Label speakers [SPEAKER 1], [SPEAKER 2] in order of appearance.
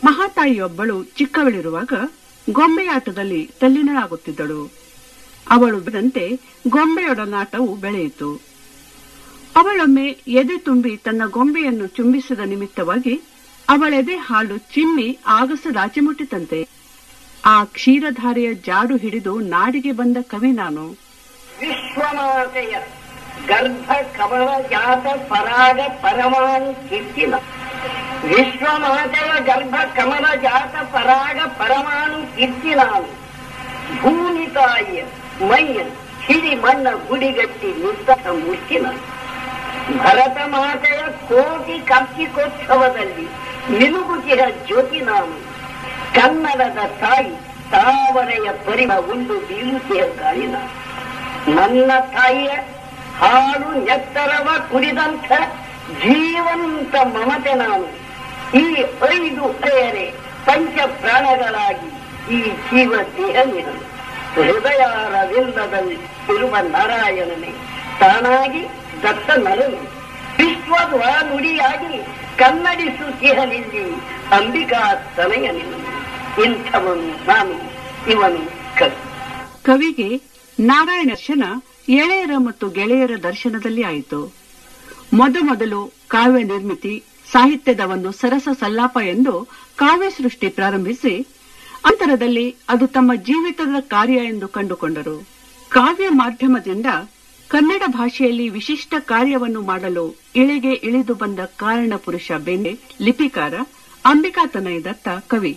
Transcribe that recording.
[SPEAKER 1] ಮಹಾತಾಯಿಯೊಬ್ಬಳು ಚಿಕ್ಕವಳಿರುವಾಗ ಗೊಂಬೆಯಾಟದಲ್ಲಿ ತಲ್ಲೀನಳಾಗುತ್ತಿದ್ದಳು ಅವಳು ಬೆಳೆದಂತೆ ಗೊಂಬೆಯೊಡನಾಟವು ಬೆಳೆಯಿತು ಅವಳೊಮ್ಮೆ ಎದೆ ತುಂಬಿ ತನ್ನ ಗೊಂಬೆಯನ್ನು ಚುಂಬಿಸಿದ ನಿಮಿತ್ತವಾಗಿ ಅವಳೆದೆ ಹಾಲು ಚಿಮ್ಮಿ ಆಗಸದಾಚೆ ಮುಟ್ಟಿತಂತೆ ಆ ಕ್ಷೀರಧಾರೆಯ ಜಾಡು ಹಿಡಿದು ನಾಡಿಗೆ ಬಂದ ಕವಿ ನಾನು
[SPEAKER 2] ವಿಶ್ವಮಾತೆಯ ಗರ್ಭ ಕಮಲ ಜಾತ ಪರಾಗ ಪರಮಾಣು ಕೀರ್ತಿನ ವಿಶ್ವಮಾತೆಯ ಗರ್ಭ ಕಮಲ ಜಾತ ಪರಾಗ ಪರಮಾಣು ಕೀರ್ತಿ ನಾನು ಭೂಮಿ ತಾಯಿಯ ಮೈಯ ಹಿಡಿ ಮಣ್ಣ ಗುಡಿಗಟ್ಟಿ ನಿಂತ ಮೂರ್ತಿನ ಭರತ ಮಾತೆಯ ಕೋಟಿ ಕಾರ್ತಿಕೋತ್ಸವದಲ್ಲಿ ಮಿನುಗುತಿರ ಜ್ಯೋತಿ ನಾನು ಕನ್ನಡದ ತಾಯಿ ತಾವರೆಯ ಪರಿಮ ಉಂಡು ಬೀಳುತ್ತಿಯ ಗಾಳಿ ನಾನು ನನ್ನ ತಾಯಿಯ ಹಾಲು ನೆತ್ತರವ ಕುಡಿದಂಥ ಜೀವಂತ ಮಮತೆ ನಾನು ಈ ಐದು ಹಳೆಯರೆ ಪಂಚ ಪ್ರಾಣಗಳಾಗಿ ಈ ಜೀವ ದೇಹ ನಿರನು ಹೃದಯಾರವಿಲ್ಲದಲ್ಲಿ ಇರುವ ನಾರಾಯಣನೇ ತಾನಾಗಿ ದತ್ತ ನರನು ವಿಶ್ವದ್ವ ನುಡಿಯಾಗಿ ಕನ್ನಡಿಸುತ್ತಿಹಲಿಲ್ಲಿ ಅಂಬಿಕಾ ತನಯ ನಿನ್ನನು ಇಂಥವನು ನಾನು ಇವನು ಕವಿ
[SPEAKER 1] ಕವಿಗೆ ನಾರಾಯಣ ದರ್ಶನ ಎಳೆಯರ ಮತ್ತು ಗೆಳೆಯರ ದರ್ಶನದಲ್ಲಿ ಆಯಿತು ಮೊದಮೊದಲು ಕಾವ್ಯ ನಿರ್ಮಿತಿ ಸಾಹಿತ್ಯದ ಒಂದು ಸರಸ ಸಲ್ಲಾಪ ಎಂದು ಕಾವ್ಯ ಸೃಷ್ಟಿ ಪ್ರಾರಂಭಿಸಿ ಅಂತರದಲ್ಲಿ ಅದು ತಮ್ಮ ಜೀವಿತದ ಕಾರ್ಯ ಎಂದು ಕಂಡುಕೊಂಡರು ಕಾವ್ಯ ಮಾಧ್ಯಮದಿಂದ ಕನ್ನಡ ಭಾಷೆಯಲ್ಲಿ ವಿಶಿಷ್ಟ ಕಾರ್ಯವನ್ನು ಮಾಡಲು ಇಳೆಗೆ ಇಳಿದು ಬಂದ ಕಾರಣ ಪುರುಷ ಬೆಣ್ಣೆ ಲಿಪಿಕಾರ ಅಂಬಿಕಾತನಯ ದತ್ತ ಕವಿ